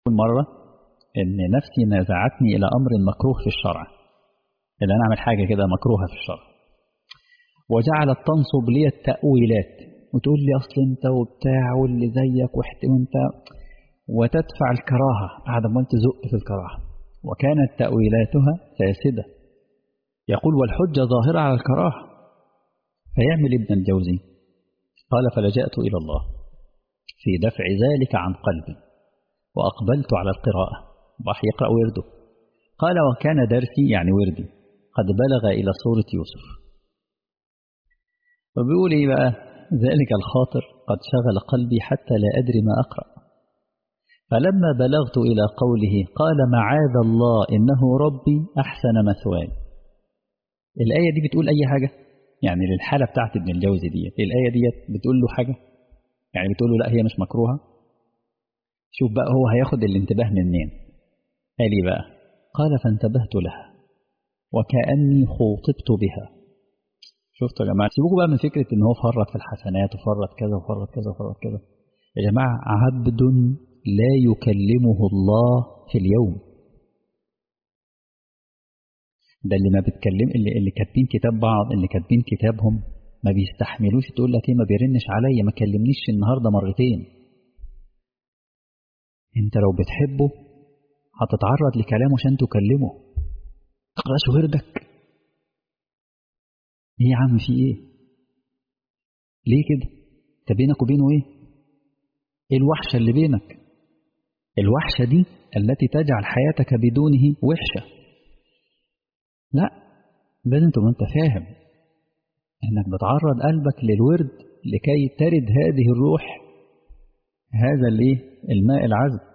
مرة إن نفسي نازعتني إلى أمر مكروه في الشرع إن أنا أعمل حاجة كده مكروهة في الشرع وجعلت تنصب لي التأويلات وتقول لي أصل أنت وبتاع واللي زيك وأنت وتدفع الكراهة بعد ما أنت زق في الكراهة وكانت تأويلاتها فاسدة يقول والحجة ظاهرة على الكراهة فيعمل ابن الجوزي قال فلجأت إلى الله في دفع ذلك عن قلبي وأقبلت على القراءة راح يقرأ ورده قال وكان درسي يعني وردي قد بلغ إلى سورة يوسف وبيقول إيه بقى ذلك الخاطر قد شغل قلبي حتى لا أدري ما أقرأ فلما بلغت إلى قوله قال معاذ الله إنه ربي أحسن مثواي الآية دي بتقول أي حاجة يعني للحالة بتاعت ابن الجوزي دي الآية دي بتقول له حاجة يعني بتقول له لا هي مش مكروهة شوف بقى هو هياخد الانتباه منين قال لي بقى قال فانتبهت لها وكأني خوطبت بها شفتوا يا جماعة سيبوكوا بقى من فكرة ان هو فرط في الحسنات وفرط كذا وفرط كذا وفرط كذا يا جماعة عبد لا يكلمه الله في اليوم ده اللي ما بتكلم اللي, اللي كاتبين كتاب بعض اللي كاتبين كتابهم ما بيستحملوش تقول لك ايه ما بيرنش عليا ما كلمنيش النهارده مرتين انت لو بتحبه هتتعرض لكلامه عشان تكلمه تقراش وردك ايه يا عم في ايه ليه كده انت بينك وبينه ايه ايه الوحشه اللي بينك الوحشه دي التي تجعل حياتك بدونه وحشه لا لازم تبقى انت فاهم انك بتعرض قلبك للورد لكي ترد هذه الروح هذا الايه الماء العذب